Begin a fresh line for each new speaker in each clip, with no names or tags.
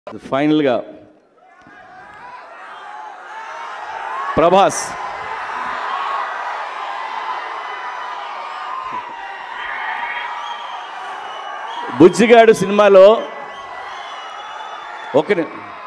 ఫైనల్గా ప్రభాస్ బుజ్జిగాడు సినిమాలో ఒక ని-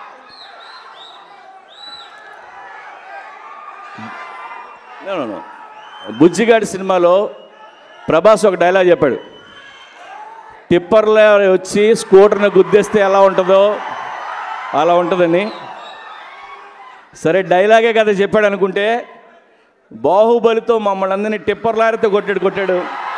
No, no, no. బుజ్జిగాడి సినిమాలో ప్రభాస్ ఒక డైలాగ్ చెప్పాడు టిప్పర్లో వచ్చి స్కూటర్ని గుద్దేస్తే ఎలా ఉంటుందో అలా ఉంటుందని సరే డైలాగే కదా చెప్పాడు అనుకుంటే బాహుబలితో మమ్మల్ని అందరినీ టిప్పర్ లారీతో కొట్టాడు కొట్టాడు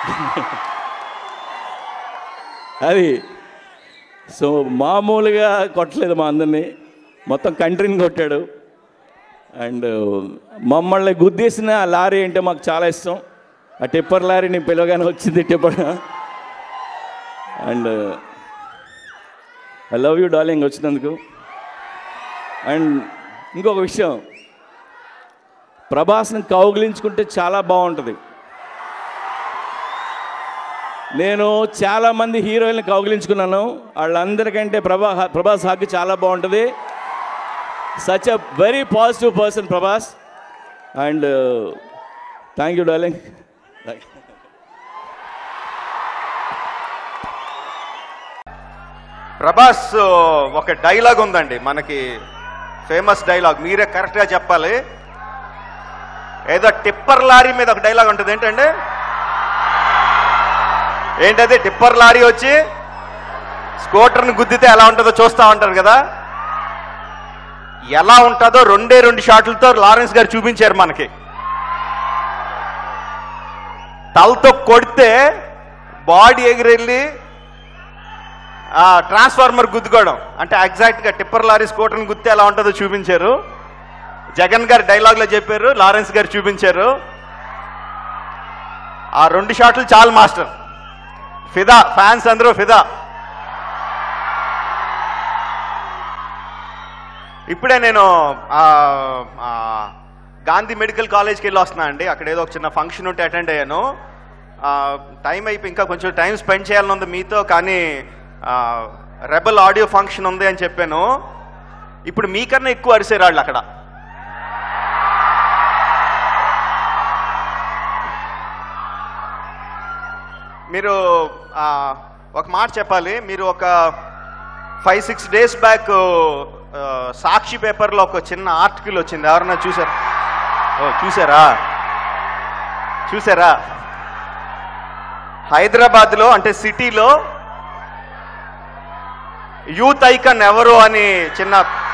అది సో మామూలుగా కొట్టలేదు మా అందరినీ మొత్తం కంట్రీని కొట్టాడు అండ్ మమ్మల్ని గుద్దేసిన ఆ లారీ అంటే మాకు చాలా ఇష్టం ఆ టిప్పర్ లారీని పిలవగానే వచ్చింది tipper and I love you darling వచ్చినందుకు అండ్ ఇంకొక విషయం ప్రభాస్ని కౌగిలించుకుంటే చాలా బాగుంటుంది నేను చాలామంది హీరోయిన్ని కౌగిలించుకున్నాను వాళ్ళందరికంటే ప్రభా ప్రభాస్ హాక్ చాలా బాగుంటుంది such a very positive person Prabhas and thank you darling
Prabhas ఒక డైలాగ్ ఉందండి మనకి ఫేమస్ డైలాగ్ మీరే కరెక్ట్గా చెప్పాలి ఏదో టిప్పర్ లారీ మీద ఒక డైలాగ్ ఉంటుంది ఏంటండి ఏంటది టిప్పర్ లారీ వచ్చి స్కూటర్ని గుద్దితే ఎలా ఉంటుందో చూస్తూ ఉంటారు కదా ఎలా ఉంటుందో రెండే రెండు షాట్లతో లారెన్స్ గారు చూపించారు మనకి తలతో కొడితే బాడీ ఎగిరెళ్ళి ఆ ట్రాన్స్ఫార్మర్ గుద్దుకోవడం అంటే ఎగ్జాక్ట్ గా టిప్పర్ లారీ స్కూటర్ని గుద్దితే ఎలా ఉంటుందో చూపించారు జగన్ గారు డైలాగ్ లో చెప్పారు లారెన్స్ గారు చూపించారు ఆ రెండు షాట్లు చాలు మాస్టర్ ఫిదా ఫ్యాన్స్ అందరూ ఫిదా ఇప్పుడే నేను ఆ, ఆ, గాంధీ మెడికల్ కాలేజ్కి వెళ్ళి వస్తున్నా అండి అక్కడ ఏదో ఒక చిన్న ఫంక్షన్ ఉంటే అటెండ్ అయ్యాను ఆ, టైం అయిపోయి ఇంకా కొంచెం టైం స్పెండ్ చేయాలని ఉంది మీతో కానీ రెబల్ ఆడియో ఫంక్షన్ ఉంది అని చెప్పాను ఇప్పుడు మీకన్నా ఎక్కువ అరిసారు వాళ్ళు అక్కడ మీరు ఆ, ఒక మాట చెప్పాలి మీరు ఒక five six days back Sakshi పేపర్లో ఒక చిన్న ఆర్టికల్ వచ్చింది ఎవరన్నా చూసారు ఓ చూసారా చూసారా హైదరాబాద్లో అంటే సిటీలో యూత్ ఐకన్ ఎవరు అని చిన్న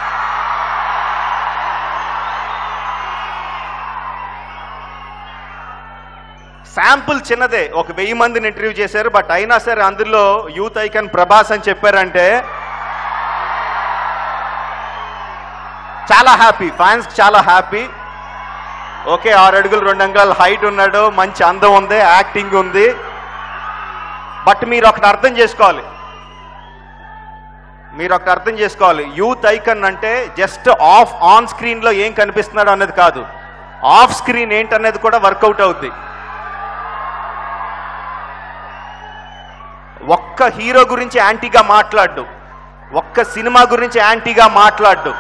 శాంపుల్ చిన్నదే ఒక వెయ్యి మందిని ఇంటర్వ్యూ చేశారు బట్ అయినా సరే అందులో యూత్ ఐకన్ ప్రభాస్ అని చెప్పారంటే చాలా హ్యాపీ ఫ్యాన్స్ చాలా హ్యాపీ ఓకే ఆరు అడుగులు రెండు అంగాలు హైట్ ఉన్నాడు మంచి అందం ఉంది యాక్టింగ్ ఉంది బట్ మీరు ఒకటి అర్థం చేసుకోవాలి మీరు ఒకటి అర్థం చేసుకోవాలి యూత్ ఐకన్ అంటే జస్ట్ ఆఫ్ ఆన్ స్క్రీన్లో ఏం కనిపిస్తున్నాడు అనేది కాదు ఆఫ్ స్క్రీన్ ఏంటనేది కూడా వర్కౌట్ అవుద్ది ఒక్క హీరో గురించి యాంటీగా మాట్లాడు ఒక్క సినిమా గురించి యాంటీగా మాట్లాడు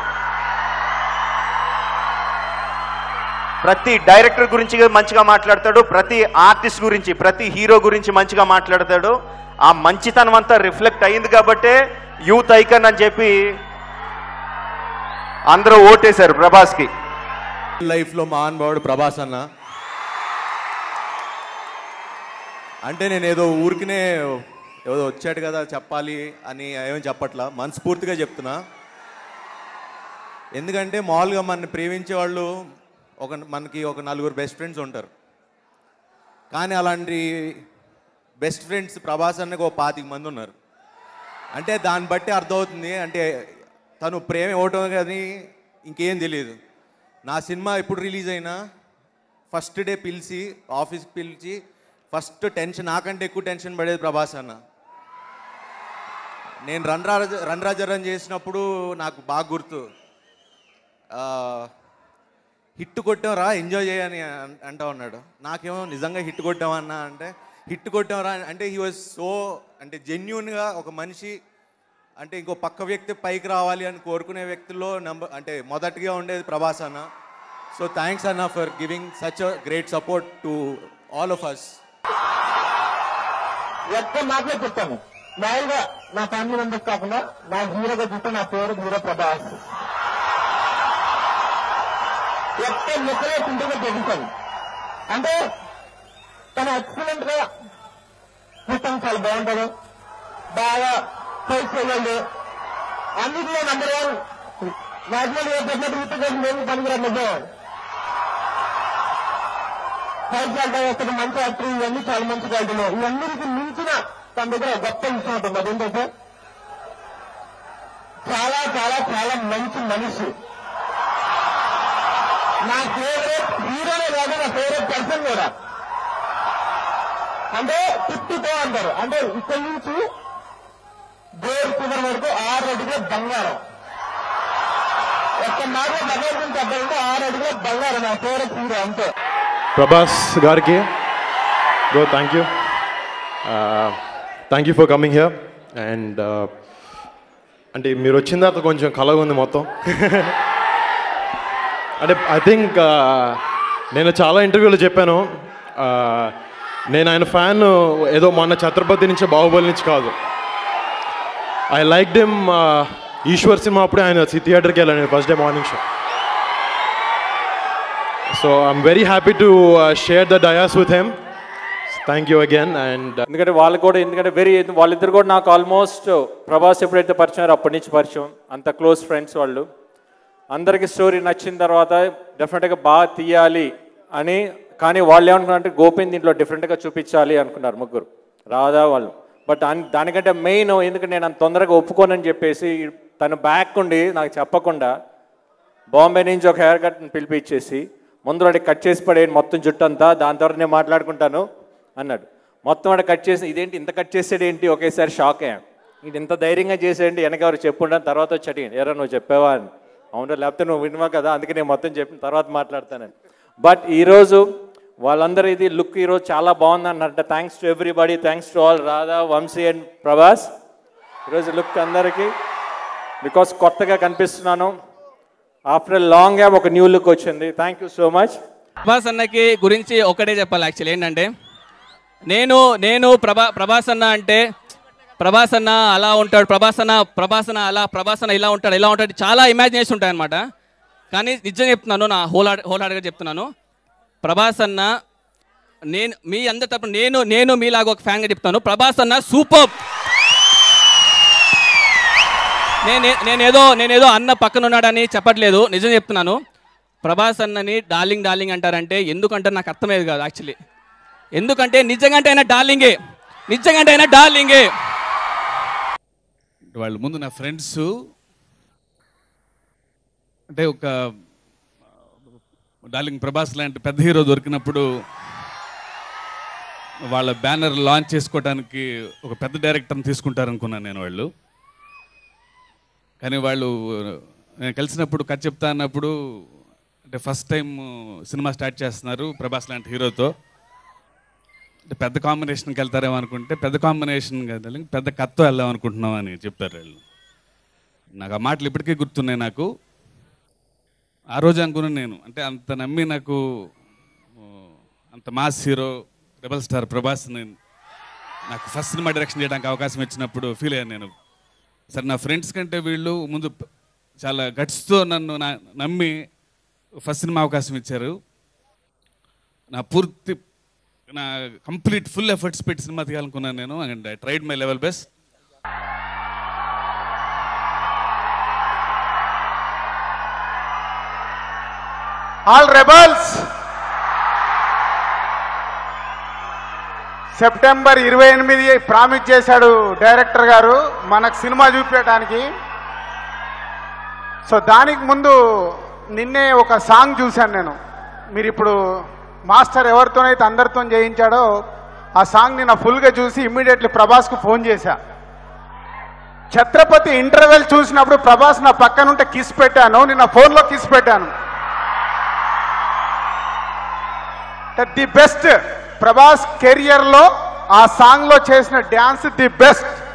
ప్రతి డైరెక్టర్ గురించి మంచిగా మాట్లాడతాడు ప్రతి ఆర్టిస్ట్ గురించి ప్రతి హీరో గురించి మంచిగా మాట్లాడతాడు ఆ మంచితనం అంతా రిఫ్లెక్ట్ అయింది కాబట్టే యూత్ ఐకన్ అని చెప్పి అందరూ ఓటేశారు ప్రభాస్కి
లైఫ్లో మహానుభావుడు ప్రభాస్ అన్న అంటే నేను ఏదో ఊరికినే ఏదో వచ్చాడు కదా చెప్పాలి అని ఏమీ చెప్పట్లా మనస్ఫూర్తిగా చెప్తున్నా ఎందుకంటే మామూలుగా మనని ప్రేమించే వాళ్ళు ఒక మనకి ఒక నలుగురు బెస్ట్ ఫ్రెండ్స్ ఉంటారు కానీ అలాంటి బెస్ట్ ఫ్రెండ్స్ ప్రభాస్ అన్నకు ఒక పాతిక మంది ఉన్నారు అంటే దాన్ని బట్టి అర్థమవుతుంది అంటే తను ప్రేమ ఇవ్వటం కానీ ఇంకేం తెలియదు నా సినిమా ఎప్పుడు రిలీజ్ అయినా ఫస్ట్ డే పిలిచి ఆఫీస్కి పిలిచి ఫస్ట్ టెన్షన్ నాకంటే ఎక్కువ టెన్షన్ పడేది ప్రభాస్ అన్న నేను run Raja run Raja run చేసినప్పుడు నాకు బాగా గుర్తు ఆ, హిట్ కొట్టాంరా ఎంజాయ్ చేయని అన్- అంటా ఉన్నాడు నాకేమో నిజంగా హిట్ కొట్టామన్నా అంటే హిట్ కొట్టాంరా అంటే హీ వాజ్ సో అంటే జెన్యున్గా ఒక మనిషి అంటే ఇంకో పక్క వ్యక్తి పైకి రావాలి అని కోరుకునే వ్యక్తుల్లో నంబర్ అంటే మొదటిగా ఉండేది ప్రభాస్ అన్న సో థ్యాంక్స్ అన్న for giving such a great support to all of us
ఒక్క మాటలో చెప్తాను మామూలుగా నా ఫ్యామిలీ మెంబర్స్ కాకుండా నా హీరోగా చూస్తే నా పేరు హీరో ప్రభాస్ ఒక్క ముక్కలో సింపుల్గా తెలుస్తాను అంటే తన ఎక్సలెంట్ గా చూస్తాం చాలా బాగుంటుంది బాగా ఫైట్ చేయగలడు అన్నిటిలో నెంబర్ వన్ నేషనల్ చెప్పినట్టు గుర్తుకోసం మేము పనికిరాదు నిజం ఫైట్ చేద్దాం వస్తుంది మంచి యాక్టర్ ఇవన్నీ చాలా మంచి క్వాలిటీలు ఇవన్నిటికి మించిన తన దగ్గర గొప్ప విషయం ఉంటుంది అదేంటంటే చాలా చాలా చాలా మంచి మనిషి నా ఫేవరెట్ హీరోనే కాదు నా ఫేవరెట్ పర్సన్ కూడా అంటే తిప్పితో అంటారు అంటే ఇక్కడి నుంచి గోర్ కుదర్ వరకు ఆరు అడుగుల బంగారం ఒక్క మాట భగవంతుని గురించి చెప్పాలంటే ఆరు అడుగుల బంగారం నా ఫేవరెట్ హీరో అంతే
ప్రభాస్ గారికి bro thank you thank you for coming here and అంటే మీరు వచ్చిన తర్వాత కొంచెం కలగా ఉంది మొత్తం అంటే ఐ థింక్ నేను చాలా ఇంటర్వ్యూలో చెప్పాను uh, నేను ఆయన ఫ్యాన్ ఏదో మొన్న ఛత్రపతి నుంచి బాహుబలి నుంచి కాదు ఐ లైక్ డెమ్ ఈశ్వర్ సినిమా అప్పుడే ఆయన థియేటర్కి వెళ్ళాను first day morning show so I'm very happy to share the dais with him thank you again and
ఎందుకంటే వాళ్ళు కూడా ఎందుకంటే వెరీ వాళ్ళిద్దరు కూడా నాకు ఆల్మోస్ట్ ప్రభాస్ ఎప్పుడైతే పరిచయం అప్పటి నుంచి పరిచయం అంత క్లోజ్ ఫ్రెండ్స్ వాళ్ళు అందరికీ స్టోరీ నచ్చిన తర్వాత డెఫినెట్గా బాగా తీయాలి అని కానీ వాళ్ళు ఏమనుకున్నారంటే గోపిన్ దీంట్లో డిఫరెంట్గా చూపించాలి అనుకున్నారు ముగ్గురు రాధా వాళ్ళు బట్ అన్- దానికంటే మెయిన్ ఎందుకంటే నేను అంత తొందరగా ఒప్పుకోనని చెప్పేసి తను బ్యాక్ ఉండి నాకు చెప్పకుండా బాంబే నుంచి ఒక హెయిర్ కట్ పిలిపించేసి ముందు వాడికి కట్ చేసి పడేయండి మొత్తం జుట్టు అంతా దాని తర్వాత నేను మాట్లాడుకుంటాను అన్నాడు మొత్తం వాడు కట్ చేసి ఇదేంటి ఇంత కట్ చేసాడు ఏంటి ఒకేసారి షాక్ అయ్యాను ఇది ఇంత ధైర్యంగా చేసేయండి వెనక ఎవరు చెప్పుండని తర్వాత వచ్చి అడిగాను ఎరా నువ్వు చెప్పావా అని అవును లేకపోతే నువ్వు వినవా కదా అందుకే నేను మొత్తం చెప్పిన తర్వాత మాట్లాడతానని బట్ ఈరోజు వాళ్ళందరూ ఇది లుక్ ఈరోజు చాలా బాగుంది అన్నట్టు thanks to everybody thanks to all Radha Vamsi and Prabhas ఈరోజు లుక్ అందరికీ బికాస్ కొత్తగా కనిపిస్తున్నాను ఆఫ్టర్ లాంగ్ గ్యాప్ ఒక న్యూ లుక్ వచ్చింది thank you so much
Prabhas అన్నకి గురించి ఒకటే చెప్పాలి యాక్చువల్లీ ఏంటంటే నేను నేను ప్రభా ప్రభాస్ అన్న అంటే ప్రభాస్ అన్న అలా ఉంటాడు ప్రభాస్ అన్న ప్రభాస్ అన్న అలా ప్రభాస్ అన్న ఇలా ఉంటాడు ఇలా ఉంటాడు చాలా ఇమాజినేషన్ ఉంటాయి అనమాట కానీ నిజం చెప్తున్నాను నా హోల్ హోల్ హార్డ్గా చెప్తున్నాను ప్రభాస్ అన్న నేను మీ అందరి తరపున నేను నేను మీలాగా ఒక ఫ్యాన్గా చెప్తాను ప్రభాస్ అన్న సూపర్ నేను నేనేదో నేనేదో అన్న పక్కన ఉన్నాడని చెప్పట్లేదు నిజం చెప్తున్నాను ప్రభాస్ అన్నని డార్లింగ్ డార్లింగ్ అంటారంటే ఎందుకంటారు నాకు అర్థమయ్యేది కాదు యాక్చువల్లీ ఎందుకంటే నిజంగా ఆయన డార్లింగే నిజంగా ఆయన డార్లింగే
వాళ్ళ ముందు నా ఫ్రెండ్స్ అంటే ఒక డార్లింగ్ ప్రభాస్ లాంటి పెద్ద హీరో దొరికినప్పుడు వాళ్ళ బ్యానర్ లాంచ్ చేసుకోవడానికి ఒక పెద్ద డైరెక్టర్ని తీసుకుంటారనుకున్నాను నేను వాళ్ళు కానీ వాళ్ళు నేను కలిసినప్పుడు కథ చెప్తా అన్నప్పుడు అంటే ఫస్ట్ టైం సినిమా స్టార్ట్ చేస్తున్నారు ప్రభాస్ లాంటి హీరోతో అంటే పెద్ద కాంబినేషన్కి వెళ్తారేమో అనుకుంటే పెద్ద కాంబినేషన్ కదా పెద్ద కత్తో వెళ్దాం అనుకుంటున్నాం అని చెప్పారు వాళ్ళు నాకు ఆ మాటలు ఇప్పటికీ గుర్తున్నాయి నాకు ఆ రోజు అనుకున్నాను నేను అంటే అంత నమ్మి నాకు ఓ, అంత mass hero rebel star Prabhas నేను నాకు ఫస్ట్ సినిమా డైరెక్షన్ చేయడానికి అవకాశం ఇచ్చినప్పుడు ఫీల్ అయ్యాను నేను సరే నా ఫ్రెండ్స్ కంటే వీళ్ళు ముందు ప- చాలా గట్స్తో నన్ను నా నమ్మి ఫస్ట్ సినిమా అవకాశం ఇచ్చారు నా పూర్తి నా కంప్లీట్ ఫుల్ ఎఫర్ట్స్ పెట్టి సినిమా తీయాలనుకున్నాను నేను and I tried my level best
all rebels September ఇరవై ఎనిమిది ప్రామిస్ చేశాడు డైరెక్టర్ గారు మనకు సినిమా చూపించడానికి సో దానికి ముందు నిన్నే ఒక సాంగ్ చూశాను నేను మీరు ఇప్పుడు మాస్టర్ ఎవరితోనైతే అందరితో చేయించాడో ఆ సాంగ్ నిన్న ఫుల్గా చూసి ఇమ్మీడియట్లీ ప్రభాస్కు ఫోన్ చేశా ఛత్రపతి ఇంటర్వెల్ చూసినప్పుడు ప్రభాస్ నా పక్కనుంటే కిస్ పెట్టాను నిన్న ఫోన్లో కిస్ పెట్టాను ది బెస్ట్ ప్రభాస్ కెరియర్ లో ఆ సాంగ్ లో చేసిన డ్యాన్స్ ది బెస్ట్